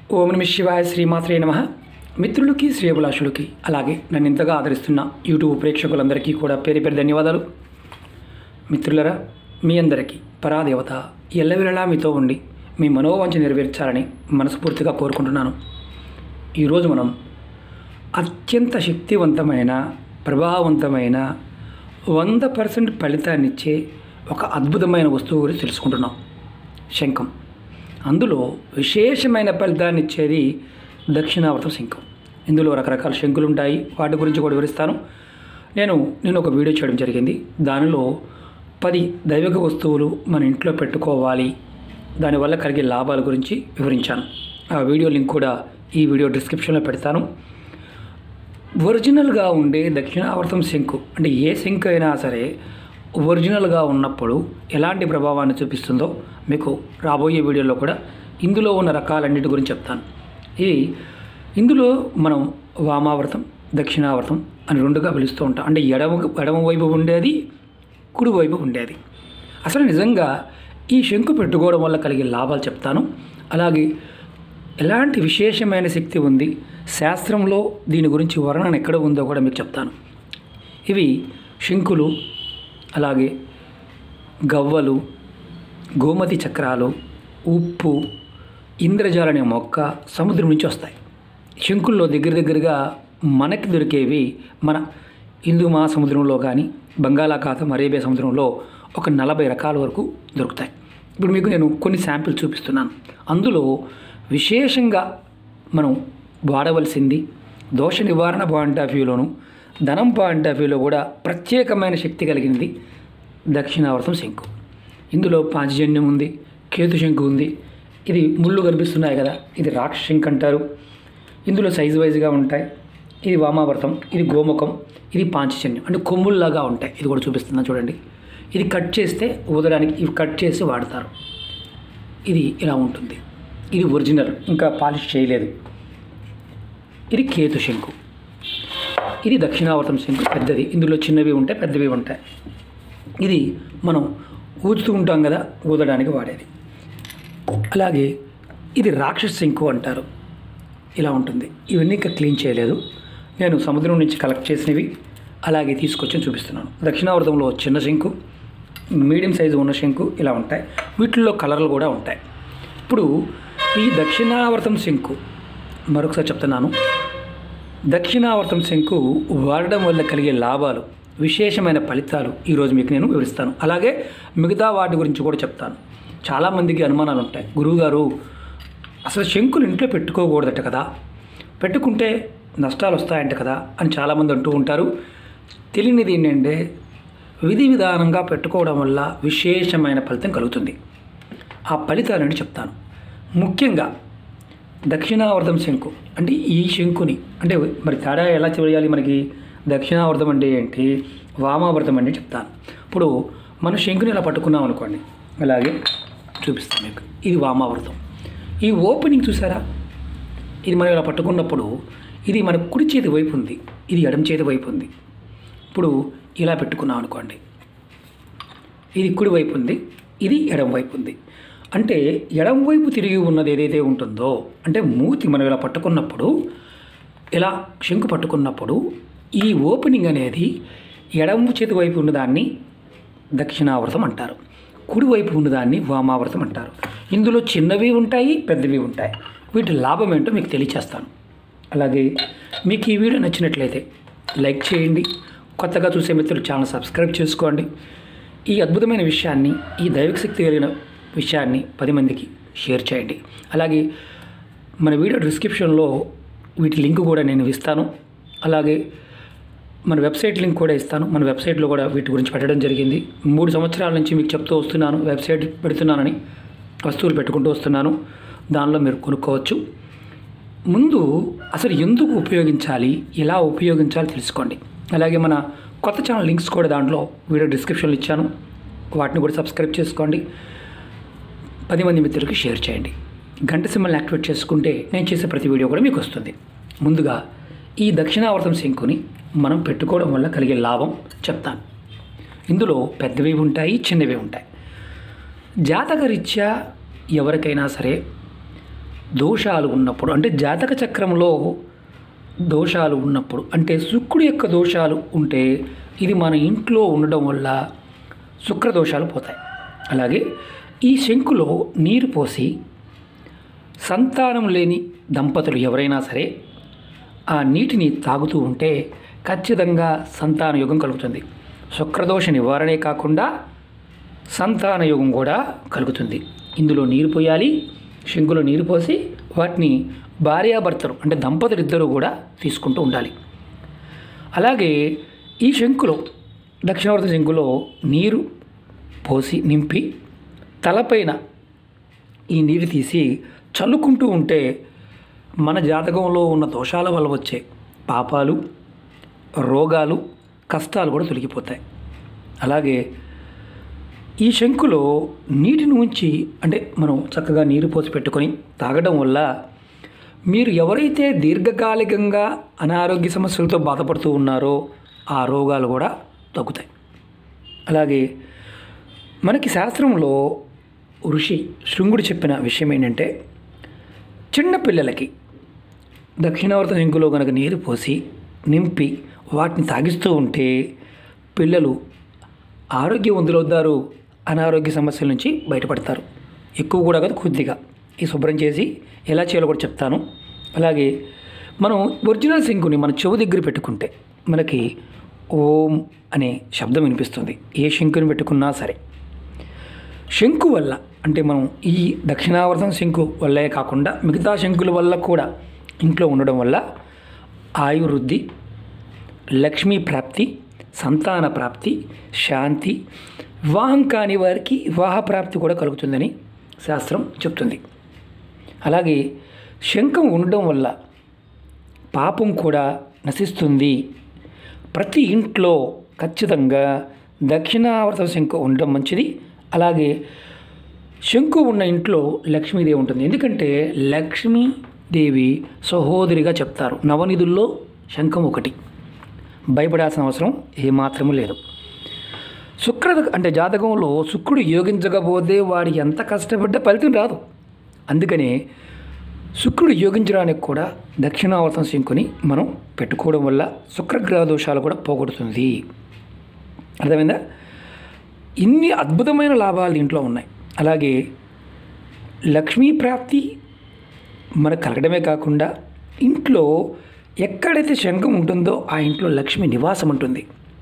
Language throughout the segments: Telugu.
ఓం నమ శివాయ శ్రీమాత్రే నమ మిత్రులకి శ్రేయభిలాషులకి అలాగే నన్ను ఇంతగా ఆదరిస్తున్న యూట్యూబ్ ప్రేక్షకులందరికీ కూడా పేరు పేరు ధన్యవాదాలు మిత్రులరా మీ అందరికీ పరాదేవత ఎల్లవేళలా మీతో ఉండి మీ మనోవాంఛ నెరవేర్చాలని మనస్ఫూర్తిగా కోరుకుంటున్నాను ఈరోజు మనం అత్యంత శక్తివంతమైన ప్రభావవంతమైన వంద పర్సెంట్ ఫలితాన్నిచ్చే ఒక అద్భుతమైన వస్తువు గురించి తెలుసుకుంటున్నాం శంఖం అందులో విశేషమైన ఫలితాన్ని ఇచ్చేది దక్షిణావర్త శంఖం ఇందులో రకరకాల శంకులు ఉంటాయి వాటి గురించి కూడా వివరిస్తాను నేను నేను ఒక వీడియో చేయడం జరిగింది దానిలో పది దైవిక వస్తువులు మన ఇంట్లో పెట్టుకోవాలి దానివల్ల కలిగే లాభాల గురించి వివరించాను ఆ వీడియో లింక్ కూడా ఈ వీడియో డిస్క్రిప్షన్లో పెడతాను ఒరిజినల్గా ఉండే దక్షిణావర్తం శంకు అంటే ఏ శంకు అయినా సరే ఒరిజినల్గా ఉన్నప్పుడు ఎలాంటి ప్రభావాన్ని చూపిస్తుందో మీకు రాబోయే వీడియోలో కూడా ఇందులో ఉన్న రకాలన్నిటి గురించి చెప్తాను ఇది ఇందులో మనం వామావర్తం దక్షిణావర్తం అని రెండుగా పిలుస్తూ ఉంటాం అంటే ఎడమ ఎడమ వైపు ఉండేది కుడి వైపు ఉండేది అసలు నిజంగా ఈ శంకు పెట్టుకోవడం వల్ల కలిగే లాభాలు చెప్తాను అలాగే ఎలాంటి విశేషమైన శక్తి ఉంది శాస్త్రంలో దీని గురించి వర్ణన ఎక్కడ ఉందో కూడా మీకు చెప్తాను ఇవి శంకులు అలాగే గవ్వలు గోమతి చక్రాలు ఉప్పు ఇంద్రజాల అనే మొక్క సముద్రం నుంచి వస్తాయి శంకుల్లో దగ్గర దగ్గరగా మనకి దొరికేవి మన హిందూ మహాసముద్రంలో కానీ బంగాళాఖాతం అరేబియా సముద్రంలో ఒక నలభై రకాల వరకు దొరుకుతాయి ఇప్పుడు మీకు నేను కొన్ని శాంపిల్ చూపిస్తున్నాను అందులో విశేషంగా మనం వాడవలసింది దోష నివారణ పాయింట్ ఆఫ్ వ్యూలోను ధనం పాయింట్ ఆఫ్ వ్యూలో కూడా ప్రత్యేకమైన శక్తి కలిగినది దక్షిణావర్తం శంకు ఇందులో పాంచజన్యం ఉంది కేతు శంకు ఉంది ఇది ముళ్ళు కనిపిస్తున్నాయి కదా ఇది రాక్ష శంకు అంటారు ఇందులో సైజు వైజ్గా ఉంటాయి ఇది వామావర్తం ఇది గోముఖం ఇది పాంచజన్యం అంటే కొమ్ముల్లాగా ఉంటాయి ఇది కూడా చూపిస్తున్నా చూడండి ఇది కట్ చేస్తే ఊదడానికి ఇవి కట్ చేసి వాడతారు ఇది ఇలా ఉంటుంది ఇది ఒరిజినల్ ఇంకా పాలిష్ చేయలేదు ఇది కేతు శంకు ఇది దక్షిణావర్తం శంకు పెద్దది ఇందులో చిన్నవి ఉంటాయి పెద్దవి ఉంటాయి ఇది మనం ఊదుతూ ఉంటాం కదా ఊదడానికి వాడేది అలాగే ఇది రాక్షస శంకు అంటారు ఇలా ఉంటుంది ఇవన్నీ ఇంకా క్లీన్ చేయలేదు నేను సముద్రం నుంచి కలెక్ట్ చేసినవి అలాగే తీసుకొచ్చి చూపిస్తున్నాను దక్షిణావర్తంలో చిన్న శంకు మీడియం సైజు ఉన్న శంకు ఇలా ఉంటాయి వీటిల్లో కలర్లు కూడా ఉంటాయి ఇప్పుడు ఈ దక్షిణావర్తం శంకు మరొకసారి చెప్తున్నాను దక్షిణావర్తం శంకు వాడడం వల్ల కలిగే లాభాలు విశేషమైన ఫలితాలు ఈరోజు మీకు నేను వివరిస్తాను అలాగే మిగతా వాటి గురించి కూడా చెప్తాను చాలామందికి అనుమానాలు ఉంటాయి గురువుగారు అసలు శంకులు ఇంట్లో పెట్టుకోకూడదట కదా పెట్టుకుంటే నష్టాలు వస్తాయంట కదా అని చాలామంది అంటూ ఉంటారు తెలియనిది ఏంటంటే విధి విధానంగా పెట్టుకోవడం వల్ల విశేషమైన ఫలితం కలుగుతుంది ఆ ఫలితాలని చెప్తాను ముఖ్యంగా దక్షిణావర్తం శంకు అంటే ఈ శంకుని అంటే మరి తేడా ఎలా చేయాలి మనకి దక్షిణావర్తం అంటే ఏంటి వామావర్తం అంటే చెప్తాను ఇప్పుడు మనం శంకుని ఇలా పట్టుకున్నాం అనుకోండి అలాగే చూపిస్తాను మీకు ఇది వామావర్తం ఈ ఓపెనింగ్ చూసారా ఇది మనం ఇలా పట్టుకున్నప్పుడు ఇది మన కుడి చేతి వైపు ఉంది ఇది ఎడమ చేతి వైపు ఉంది ఇప్పుడు ఇలా పెట్టుకున్నాం అనుకోండి ఇది కుడి వైపు ఉంది ఇది ఎడమ వైపు ఉంది అంటే ఎడమ వైపు తిరిగి ఉన్నది ఏదైతే ఉంటుందో అంటే మూతి మనం ఇలా పట్టుకున్నప్పుడు ఇలా శంకు పట్టుకున్నప్పుడు ఈ ఓపెనింగ్ అనేది ఎడమ చేతి వైపు ఉన్నదాన్ని దక్షిణావృతం అంటారు కుడివైపు ఉన్నదాన్ని వామావృతం అంటారు ఇందులో చిన్నవి ఉంటాయి పెద్దవి ఉంటాయి వీటి లాభం ఏంటో మీకు తెలియచేస్తాను అలాగే మీకు ఈ వీడియో నచ్చినట్లయితే లైక్ చేయండి కొత్తగా చూసే మిత్రులు ఛానల్ సబ్స్క్రైబ్ చేసుకోండి ఈ అద్భుతమైన విషయాన్ని ఈ దైవిక శక్తి కలిగిన విషయాన్ని పది మందికి షేర్ చేయండి అలాగే మన వీడియో డిస్క్రిప్షన్లో వీటి లింక్ కూడా నేను ఇస్తాను అలాగే మన వెబ్సైట్ లింక్ కూడా ఇస్తాను మన వెబ్సైట్లో కూడా వీటి గురించి పెట్టడం జరిగింది మూడు సంవత్సరాల నుంచి మీకు చెప్తూ వస్తున్నాను వెబ్సైట్ పెడుతున్నానని వస్తువులు పెట్టుకుంటూ వస్తున్నాను దానిలో మీరు కొనుక్కోవచ్చు ముందు అసలు ఎందుకు ఉపయోగించాలి ఎలా ఉపయోగించాలి తెలుసుకోండి అలాగే మన కొత్త ఛానల్ లింక్స్ కూడా దాంట్లో వీడియో డిస్క్రిప్షన్లో ఇచ్చాను వాటిని కూడా సబ్స్క్రైబ్ చేసుకోండి పది మంది మిత్రులకి షేర్ చేయండి గంట సింబల్ని యాక్టివేట్ చేసుకుంటే నేను చేసే ప్రతి వీడియో కూడా మీకు వస్తుంది ముందుగా ఈ దక్షిణావర్తం శంకుని మనం పెట్టుకోవడం వల్ల కలిగే లాభం చెప్తాను ఇందులో పెద్దవి ఉంటాయి చిన్నవి ఉంటాయి జాతకరీత్యా ఎవరికైనా సరే దోషాలు ఉన్నప్పుడు అంటే జాతక చక్రంలో దోషాలు ఉన్నప్పుడు అంటే శుక్రుడి యొక్క దోషాలు ఉంటే ఇది మన ఇంట్లో ఉండడం వల్ల శుక్ర దోషాలు పోతాయి అలాగే ఈ శంకులో నీరు పోసి సంతానం లేని దంపతులు ఎవరైనా సరే ఆ నీటిని తాగుతూ ఉంటే ఖచ్చితంగా సంతాన యోగం కలుగుతుంది శుక్రదోష నివారణే కాకుండా సంతాన యోగం కూడా కలుగుతుంది ఇందులో నీరు పోయాలి శంకులో నీరు పోసి వాటిని భార్యాభర్తలు అంటే దంపతులు ఇద్దరు కూడా తీసుకుంటూ ఉండాలి అలాగే ఈ శంకులో దక్షిణావర్త శంకులో నీరు పోసి నింపి తలపైన ఈ నీరు తీసి చల్లుకుంటూ ఉంటే మన జాతకంలో ఉన్న దోషాల వల్ల వచ్చే పాపాలు రోగాలు కష్టాలు కూడా తొలగిపోతాయి అలాగే ఈ శంకులో నీటిని ఉంచి అంటే మనం చక్కగా నీరు పోసి పెట్టుకొని తాగడం వల్ల మీరు ఎవరైతే దీర్ఘకాలికంగా అనారోగ్య సమస్యలతో బాధపడుతూ ఉన్నారో ఆ రోగాలు కూడా తగ్గుతాయి అలాగే మనకి శాస్త్రంలో ఋషి శృంగుడు చెప్పిన విషయం ఏంటంటే చిన్న పిల్లలకి దక్షిణావర్త శంకులో కనుక నీరు పోసి నింపి వాటిని తాగిస్తూ ఉంటే పిల్లలు ఆరోగ్యవంతులవుతారు అనారోగ్య సమస్యల నుంచి బయటపడతారు ఎక్కువ కూడా కాదు కొద్దిగా ఈ శుభ్రం చేసి ఎలా చేయాలో కూడా చెప్తాను అలాగే మనం ఒరిజినల్ శంకుని మన చెవు దగ్గర పెట్టుకుంటే మనకి ఓం అనే శబ్దం వినిపిస్తుంది ఏ శంకుని పెట్టుకున్నా సరే శంకు వల్ల అంటే మనం ఈ దక్షిణావర్తం శంకు వల్లే కాకుండా మిగతా శంకుల వల్ల కూడా ఇంట్లో ఉండడం వల్ల ఆయువృద్ధి లక్ష్మీ ప్రాప్తి సంతాన ప్రాప్తి శాంతి వివాహం కాని వారికి వివాహ ప్రాప్తి కూడా కలుగుతుందని శాస్త్రం చెప్తుంది అలాగే శంఖం ఉండడం వల్ల పాపం కూడా నశిస్తుంది ప్రతి ఇంట్లో ఖచ్చితంగా దక్షిణావర్త శంకు ఉండడం మంచిది అలాగే శంకు ఉన్న ఇంట్లో లక్ష్మీదేవి ఉంటుంది ఎందుకంటే లక్ష్మీదేవి సహోదరిగా చెప్తారు నవనిధుల్లో శంఖం ఒకటి భయపడాల్సిన అవసరం ఏమాత్రము లేదు శుక్ర అంటే జాతకంలో శుక్రుడు యోగించకపోతే వాడు ఎంత కష్టపడ్డా ఫలితం రాదు అందుకనే శుక్రుడు యోగించడానికి కూడా దక్షిణావర్తం శంకుని మనం పెట్టుకోవడం వల్ల శుక్రగ్రహ దోషాలు కూడా పోగొడుతుంది అర్థమైందా ఇన్ని అద్భుతమైన లాభాలు దీంట్లో ఉన్నాయి అలాగే లక్ష్మీ ప్రాప్తి మనకు కలగడమే కాకుండా ఇంట్లో ఎక్కడైతే శంఖం ఉంటుందో ఆ ఇంట్లో లక్ష్మి నివాసం ఉంటుంది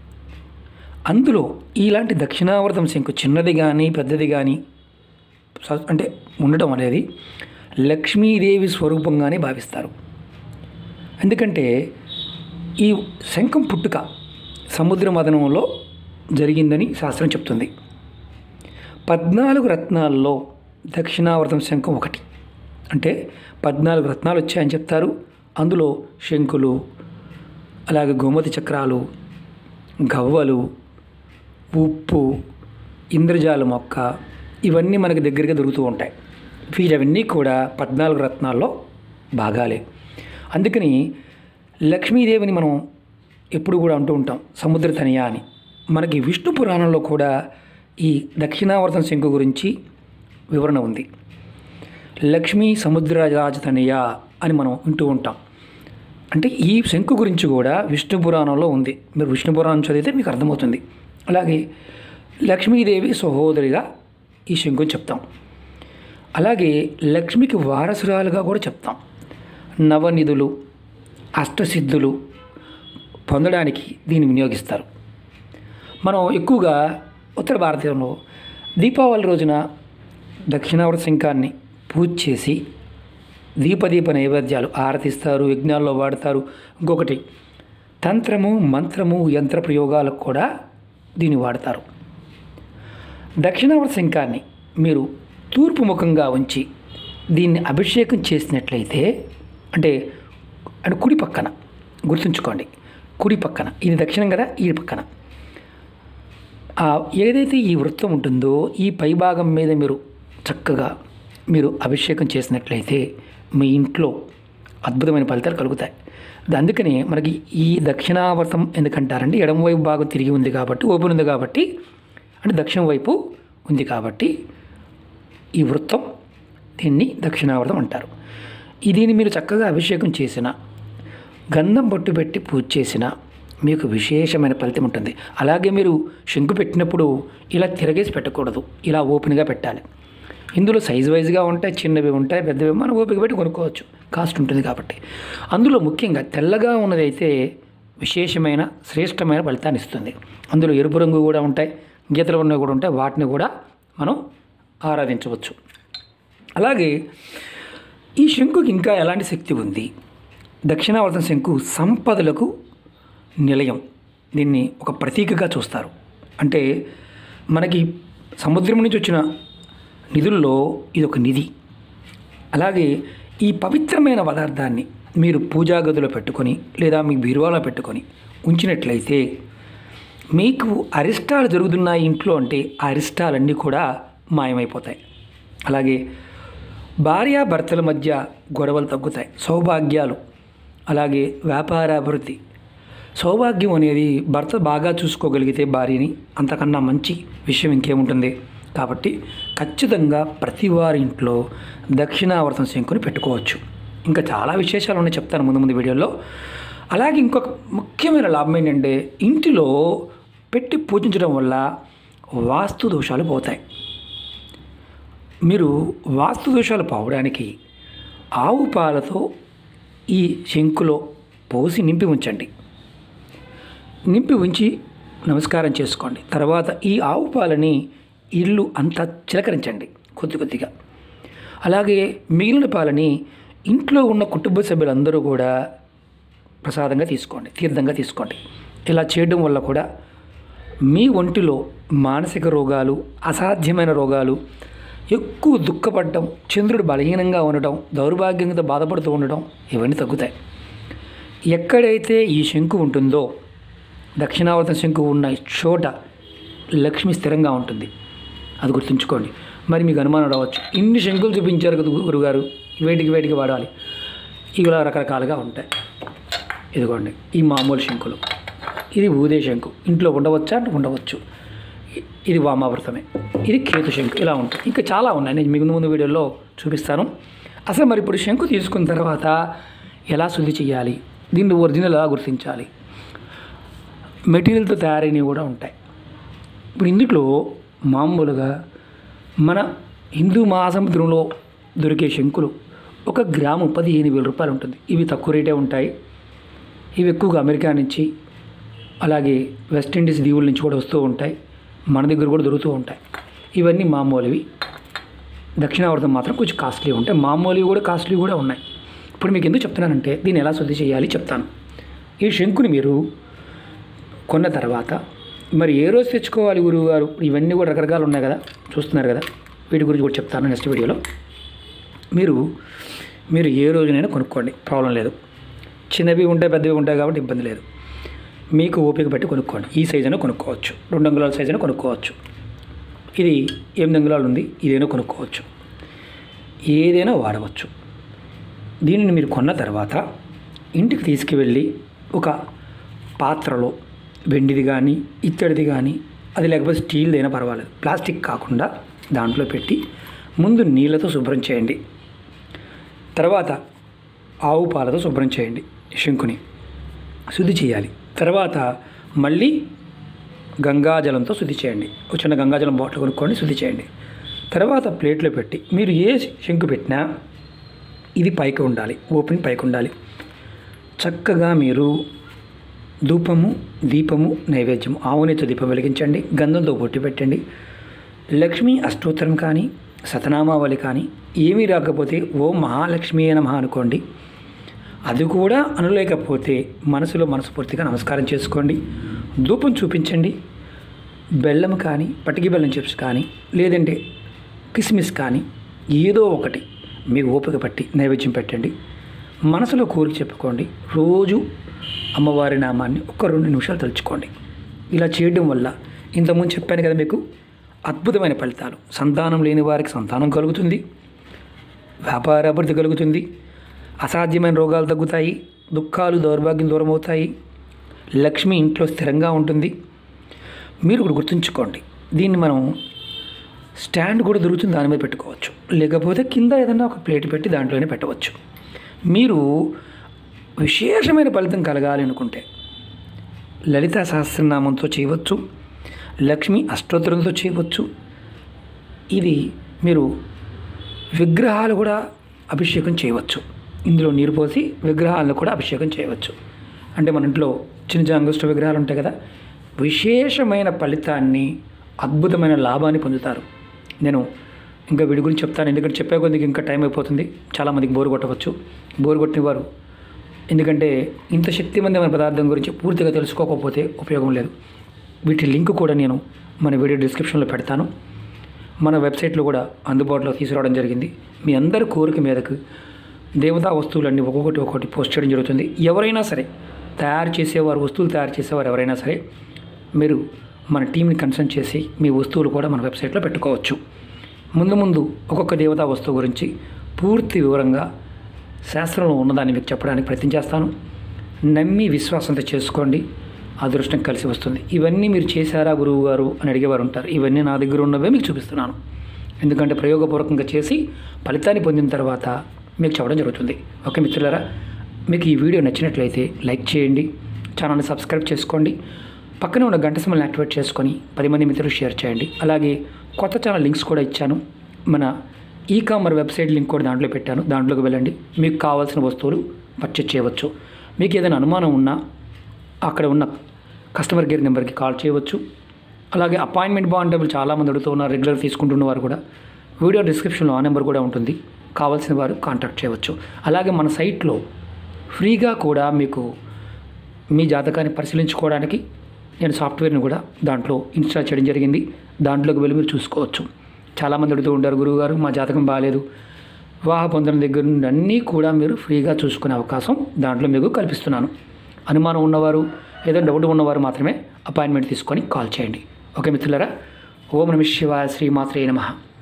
అందులో ఇలాంటి దక్షిణావర్తం శంకు చిన్నది కానీ పెద్దది కానీ స- అంటే ఉండటం అనేది లక్ష్మీదేవి స్వరూపంగానే భావిస్తారు ఎందుకంటే ఈ శంఖం పుట్టుక సముద్ర మదనంలో జరిగిందని శాస్త్రం చెప్తుంది పద్నాలుగు రత్నాల్లో దక్షిణావర్తం శంఖం ఒకటి అంటే పద్నాలుగు రత్నాలు వచ్చాయని చెప్తారు అందులో శంకులు అలాగే గోమతి చక్రాలు గవ్వలు ఉప్పు ఇంద్రజాల మొక్క ఇవన్నీ మనకి దగ్గరగా దొరుకుతూ ఉంటాయి వీటవన్నీ కూడా పద్నాలుగు రత్నాల్లో భాగాలే అందుకని లక్ష్మీదేవిని మనం ఎప్పుడు కూడా అంటూ ఉంటాం సముద్ర తనియా అని మనకి విష్ణు పురాణంలో కూడా ఈ దక్షిణావర్తం శంకు గురించి వివరణ ఉంది లక్ష్మీ సముద్రరాజతనయ అని మనం వింటూ ఉంటాం అంటే ఈ శంకు గురించి కూడా విష్ణు పురాణంలో ఉంది మీరు విష్ణు పురాణం చదివితే మీకు అర్థమవుతుంది అలాగే లక్ష్మీదేవి సహోదరిగా ఈ శంకుని చెప్తాం అలాగే లక్ష్మికి వారసురాలుగా కూడా చెప్తాం నవనిధులు అష్టసిద్ధులు పొందడానికి దీన్ని వినియోగిస్తారు మనం ఎక్కువగా ఉత్తర భారతీయంలో దీపావళి రోజున దక్షిణావర్త శంఖాన్ని పూజ చేసి దీపదీప నైవేద్యాలు ఆరతిస్తారు యజ్ఞాల్లో వాడతారు ఇంకొకటి తంత్రము మంత్రము యంత్ర ప్రయోగాలకు కూడా దీన్ని వాడతారు దక్షిణావర్త శంఖాన్ని మీరు తూర్పు ముఖంగా ఉంచి దీన్ని అభిషేకం చేసినట్లయితే అంటే అంటే కుడి పక్కన గుర్తుంచుకోండి కుడి పక్కన ఇది దక్షిణం కదా ఈ పక్కన ఆ ఏదైతే ఈ వృత్తం ఉంటుందో ఈ పైభాగం మీద మీరు చక్కగా మీరు అభిషేకం చేసినట్లయితే మీ ఇంట్లో అద్భుతమైన ఫలితాలు కలుగుతాయి అందుకని మనకి ఈ దక్షిణావర్తం ఎందుకంటారంటే ఎడమ వైపు భాగం తిరిగి ఉంది కాబట్టి ఓపెన్ ఉంది కాబట్టి అంటే దక్షిణ వైపు ఉంది కాబట్టి ఈ వృత్తం దీన్ని దక్షిణావర్తం అంటారు ఈ దీన్ని మీరు చక్కగా అభిషేకం చేసిన గంధం బొట్టు పెట్టి పూజ చేసిన మీకు విశేషమైన ఫలితం ఉంటుంది అలాగే మీరు శంకు పెట్టినప్పుడు ఇలా తిరగేసి పెట్టకూడదు ఇలా ఓపెన్గా పెట్టాలి ఇందులో సైజ్ వైజ్గా ఉంటాయి చిన్నవి ఉంటాయి పెద్దవి మనం ఓపిక పెట్టి కొనుక్కోవచ్చు కాస్ట్ ఉంటుంది కాబట్టి అందులో ముఖ్యంగా తెల్లగా ఉన్నదైతే విశేషమైన శ్రేష్టమైన ఫలితాన్ని ఇస్తుంది అందులో ఎరుపు రంగు కూడా ఉంటాయి గీతలు ఉన్నవి కూడా ఉంటాయి వాటిని కూడా మనం ఆరాధించవచ్చు అలాగే ఈ శంకుకి ఇంకా ఎలాంటి శక్తి ఉంది దక్షిణావర్తం శంకు సంపదలకు నిలయం దీన్ని ఒక ప్రతీకగా చూస్తారు అంటే మనకి సముద్రం నుంచి వచ్చిన నిధుల్లో ఇది ఒక నిధి అలాగే ఈ పవిత్రమైన పదార్థాన్ని మీరు పూజా గదిలో పెట్టుకొని లేదా మీ బీరువాలో పెట్టుకొని ఉంచినట్లయితే మీకు అరిష్టాలు జరుగుతున్నాయి ఇంట్లో అంటే ఆ అరిష్టాలన్నీ కూడా మాయమైపోతాయి అలాగే భార్యాభర్తల మధ్య గొడవలు తగ్గుతాయి సౌభాగ్యాలు అలాగే వ్యాపారాభివృద్ధి సౌభాగ్యం అనేది భర్త బాగా చూసుకోగలిగితే భార్యని అంతకన్నా మంచి విషయం ఇంకేముంటుంది కాబట్టి ఖచ్చితంగా ప్రతి వారి ఇంట్లో దక్షిణావర్తం శంకుని పెట్టుకోవచ్చు ఇంకా చాలా విశేషాలు ఉన్నాయి చెప్తాను ముందు ముందు వీడియోలో అలాగే ఇంకొక ముఖ్యమైన లాభం ఏంటంటే ఇంటిలో పెట్టి పూజించడం వల్ల వాస్తు దోషాలు పోతాయి మీరు వాస్తు దోషాలు పోవడానికి ఆవు పాలతో ఈ శంకులో పోసి నింపి ఉంచండి నింపి ఉంచి నమస్కారం చేసుకోండి తర్వాత ఈ ఆవు పాలని ఇల్లు అంతా చిలకరించండి కొద్ది కొద్దిగా అలాగే మిగిలిన పాలని ఇంట్లో ఉన్న కుటుంబ సభ్యులందరూ కూడా ప్రసాదంగా తీసుకోండి తీర్థంగా తీసుకోండి ఇలా చేయడం వల్ల కూడా మీ ఒంటిలో మానసిక రోగాలు అసాధ్యమైన రోగాలు ఎక్కువ దుఃఖపడటం చంద్రుడు బలహీనంగా ఉండటం దౌర్భాగ్యంతో బాధపడుతూ ఉండటం ఇవన్నీ తగ్గుతాయి ఎక్కడైతే ఈ శంకు ఉంటుందో దక్షిణావర్త శంకు ఉన్న చోట లక్ష్మి స్థిరంగా ఉంటుంది అది గుర్తుంచుకోండి మరి మీకు అనుమానం రావచ్చు ఇన్ని శంకులు చూపించారు కదా గురుగారు వేటికి వేటికి వాడాలి ఇలా రకరకాలుగా ఉంటాయి ఇదిగోండి ఈ మామూలు శంకులు ఇది ఊదే శంకు ఇంట్లో ఉండవచ్చా అంటే ఉండవచ్చు ఇ- ఇది వామావృతమే ఇది కేతు శంకు ఇలా ఉంటుంది ఇంకా చాలా ఉన్నాయి నేను ముందు ముందు వీడియోలో చూపిస్తాను అసలు మరి ఇప్పుడు శంకు తీసుకున్న తర్వాత ఎలా శుద్ధి చేయాలి దీన్ని ఒరిజినల్ ఎలా గుర్తించాలి మెటీరియల్తో తయారైనవి కూడా ఉంటాయి ఇప్పుడు ఇందులో మామూలుగా మన హిందూ మహాసముద్రంలో దొరికే శంకులు ఒక గ్రాము పదిహేను వేల రూపాయలు ఉంటుంది ఇవి తక్కువ రేటే ఉంటాయి ఇవి ఎక్కువగా అమెరికా నుంచి అలాగే వెస్టిండీస్ దీవుల నుంచి కూడా వస్తూ ఉంటాయి మన దగ్గర కూడా దొరుకుతూ ఉంటాయి ఇవన్నీ మామూలువి దక్షిణావర్తం మాత్రం కొంచెం కాస్ట్లీ ఉంటాయి మామూలువి కూడా కాస్ట్లీ కూడా ఉన్నాయి ఇప్పుడు మీకు ఎందుకు చెప్తున్నానంటే దీన్ని ఎలా శుద్ధి చేయాలి చెప్తాను ఈ శంకుని మీరు కొన్న తర్వాత మరి ఏ రోజు తెచ్చుకోవాలి గురువు గారు ఇవన్నీ కూడా రకరకాలు ఉన్నాయి కదా చూస్తున్నారు కదా వీటి గురించి కూడా చెప్తాను నెక్స్ట్ వీడియోలో మీరు మీరు ఏ రోజునైనా కొనుక్కోండి ప్రాబ్లం లేదు చిన్నవి ఉంటాయి పెద్దవి ఉంటాయి కాబట్టి ఇబ్బంది లేదు మీకు ఓపిక పెట్టి కొనుక్కోండి ఈ సైజ్ అయినా కొనుక్కోవచ్చు రెండు అంగుళాల సైజ్ అయినా కొనుక్కోవచ్చు ఇది ఎనిమిది అంగుళాలు ఉంది ఇదైనా కొనుక్కోవచ్చు ఏదైనా వాడవచ్చు దీనిని మీరు కొన్న తర్వాత ఇంటికి తీసుకువెళ్ళి ఒక పాత్రలో వెండిది కానీ ఇత్తడిది కానీ అది లేకపోతే స్టీల్ది అయినా పర్వాలేదు ప్లాస్టిక్ కాకుండా దాంట్లో పెట్టి ముందు నీళ్ళతో శుభ్రం చేయండి తర్వాత ఆవు పాలతో శుభ్రం చేయండి శంకుని శుద్ధి చేయాలి తర్వాత మళ్ళీ గంగాజలంతో శుద్ధి చేయండి ఒక చిన్న గంగాజలం బాటిల్ కొనుక్కోండి శుద్ధి చేయండి తర్వాత ప్లేట్లో పెట్టి మీరు ఏ శంకు పెట్టినా ఇది పైకి ఉండాలి ఓపెన్ పైకి ఉండాలి చక్కగా మీరు ధూపము దీపము నైవేద్యము ఆవునేతో దీపం వెలిగించండి గంధంతో బొట్టు పెట్టండి లక్ష్మీ అష్టోత్తరం కానీ సతనామావళి కానీ ఏమీ రాకపోతే ఓ మహాలక్ష్మి నమః అనుకోండి అది కూడా అనలేకపోతే మనసులో మనస్ఫూర్తిగా నమస్కారం చేసుకోండి ధూపం చూపించండి బెల్లం కానీ పటికి బెల్లం చిప్స్ కానీ లేదంటే కిస్మిస్ కానీ ఏదో ఒకటి మీ ఓపిక పట్టి నైవేద్యం పెట్టండి మనసులో కోరిక చెప్పుకోండి రోజు అమ్మవారి నామాన్ని ఒక రెండు నిమిషాలు తలుచుకోండి ఇలా చేయడం వల్ల ఇంతకుముందు చెప్పాను కదా మీకు అద్భుతమైన ఫలితాలు సంతానం లేని వారికి సంతానం కలుగుతుంది వ్యాపార అభివృద్ధి కలుగుతుంది అసాధ్యమైన రోగాలు తగ్గుతాయి దుఃఖాలు దౌర్భాగ్యం దూరం అవుతాయి లక్ష్మి ఇంట్లో స్థిరంగా ఉంటుంది మీరు కూడా గుర్తుంచుకోండి దీన్ని మనం స్టాండ్ కూడా దొరుకుతుంది దాని మీద పెట్టుకోవచ్చు లేకపోతే కింద ఏదైనా ఒక ప్లేట్ పెట్టి దాంట్లోనే పెట్టవచ్చు మీరు విశేషమైన ఫలితం కలగాలి అనుకుంటే లలిత సహస్రనామంతో చేయవచ్చు లక్ష్మి అష్టోత్తరంతో చేయవచ్చు ఇది మీరు విగ్రహాలు కూడా అభిషేకం చేయవచ్చు ఇందులో నీరు పోసి విగ్రహాలను కూడా అభిషేకం చేయవచ్చు అంటే మన ఇంట్లో చిన్న జాంగుష్ట విగ్రహాలు ఉంటాయి కదా విశేషమైన ఫలితాన్ని అద్భుతమైన లాభాన్ని పొందుతారు నేను ఇంకా వీడి గురించి చెప్తాను ఎందుకంటే చెప్పే కొద్దికి ఇంకా టైం అయిపోతుంది చాలామందికి బోరు కొట్టవచ్చు బోరు కొట్టిన వారు ఎందుకంటే ఇంత శక్తివంతమైన పదార్థం గురించి పూర్తిగా తెలుసుకోకపోతే ఉపయోగం లేదు వీటి లింక్ కూడా నేను మన వీడియో డిస్క్రిప్షన్లో పెడతాను మన వెబ్సైట్లో కూడా అందుబాటులో తీసుకురావడం జరిగింది మీ అందరి కోరిక మీదకు దేవతా వస్తువులన్నీ ఒక్కొక్కటి ఒక్కొక్కటి పోస్ట్ చేయడం జరుగుతుంది ఎవరైనా సరే తయారు చేసేవారు వస్తువులు తయారు చేసేవారు ఎవరైనా సరే మీరు మన టీంని కన్సల్ట్ చేసి మీ వస్తువులు కూడా మన వెబ్సైట్లో పెట్టుకోవచ్చు ముందు ముందు ఒక్కొక్క దేవతా వస్తువు గురించి పూర్తి వివరంగా శాస్త్రంలో ఉన్నదాన్ని మీకు చెప్పడానికి ప్రయత్నం చేస్తాను నమ్మి విశ్వాసంతో చేసుకోండి అదృష్టం కలిసి వస్తుంది ఇవన్నీ మీరు చేశారా గురువు గారు అని అడిగేవారు ఉంటారు ఇవన్నీ నా దగ్గర ఉన్నవే మీకు చూపిస్తున్నాను ఎందుకంటే ప్రయోగపూర్వకంగా చేసి ఫలితాన్ని పొందిన తర్వాత మీకు చెప్పడం జరుగుతుంది ఓకే మిత్రులారా మీకు ఈ వీడియో నచ్చినట్లయితే లైక్ చేయండి ఛానల్ని సబ్స్క్రైబ్ చేసుకోండి పక్కనే ఉన్న గంట సమయాన్ని యాక్టివేట్ చేసుకొని పది మంది మిత్రులు షేర్ చేయండి అలాగే కొత్త ఛానల్ లింక్స్ కూడా ఇచ్చాను మన ఈ కామర్ వెబ్సైట్ లింక్ కూడా దాంట్లో పెట్టాను దాంట్లోకి వెళ్ళండి మీకు కావాల్సిన వస్తువులు పర్చేజ్ చేయవచ్చు మీకు ఏదైనా అనుమానం ఉన్నా అక్కడ ఉన్న కస్టమర్ కేర్ నెంబర్కి కాల్ చేయవచ్చు అలాగే అపాయింట్మెంట్ బాగుంటే చాలామంది అడుగుతూ ఉన్నారు రెగ్యులర్ తీసుకుంటున్న వారు కూడా వీడియో డిస్క్రిప్షన్లో ఆ నెంబర్ కూడా ఉంటుంది కావాల్సిన వారు కాంటాక్ట్ చేయవచ్చు అలాగే మన సైట్లో ఫ్రీగా కూడా మీకు మీ జాతకాన్ని పరిశీలించుకోవడానికి నేను సాఫ్ట్వేర్ని కూడా దాంట్లో ఇన్స్టాల్ చేయడం జరిగింది దాంట్లోకి వెళ్ళి మీరు చూసుకోవచ్చు చాలామంది అడుగుతూ ఉంటారు గురువుగారు మా జాతకం బాగాలేదు వివాహ పొందడం దగ్గర నుండి అన్నీ కూడా మీరు ఫ్రీగా చూసుకునే అవకాశం దాంట్లో మీకు కల్పిస్తున్నాను అనుమానం ఉన్నవారు ఏదైనా డౌట్ ఉన్నవారు మాత్రమే అపాయింట్మెంట్ తీసుకొని కాల్ చేయండి ఓకే మిత్రులారా ఓం నమ శివాయ శ్రీమాత్రే నమః